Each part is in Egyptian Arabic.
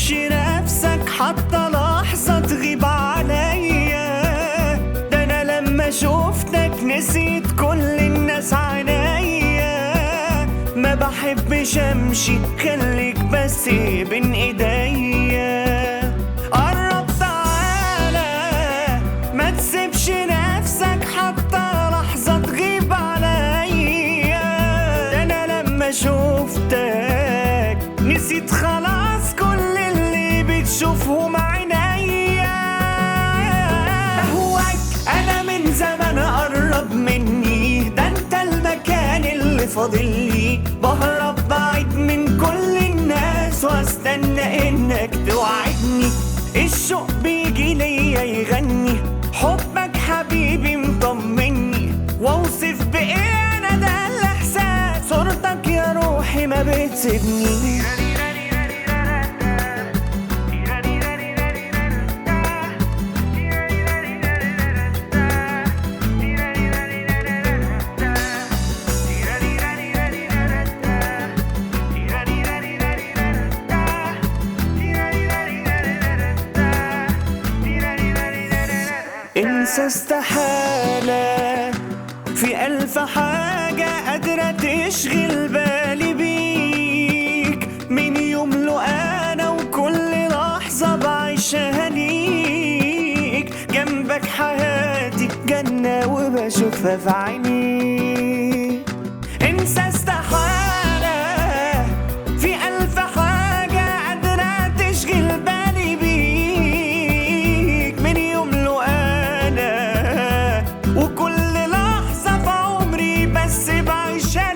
تسيبش نفسك حتى لحظة تغيب عليا ده انا لما شفتك نسيت كل الناس عينيا ما بحبش امشي خليك بس بين ايديا قرب تعالى ما تسيبش نفسك حتى لحظة تغيب عليا ده انا لما شفتك نسيت خلاص كل اللي بتشوفهم عينيا اهواك انا من زمان قرب مني ده انت المكان اللي فاضل لي بهرب بعيد من كل الناس واستنى انك توعدني الشوق بيجي ليا يغني حبك حبيبي مطمني واوصف بايه انا ده الاحساس صورتك يا روحي ما بتسيبني انسى استحالة في ألف حاجة قادرة تشغل بالي بيك من يوم له أنا وكل لحظة بعيشها ليك جنبك حياتي جنة وبشوفها في عينيك انسى استحالة في ألف حاجة قادرة تشغل بالي بيك من يوم له أنا وكل لحظة في عمري بس بعيشها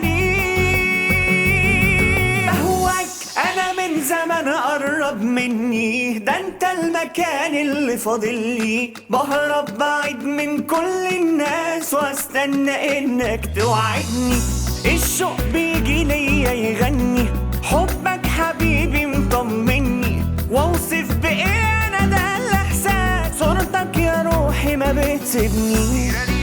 ليك أهواك أنا من زمان قرب مني ده أنت المكان اللي فاضل لي بهرب بعيد من كل الناس واستنى إنك توعدني الشوق بيجي ليا يغني حبك حبيبي مطمني واوصف بايه انا ده الاحساس صورتك يا روحي ما بتسيبني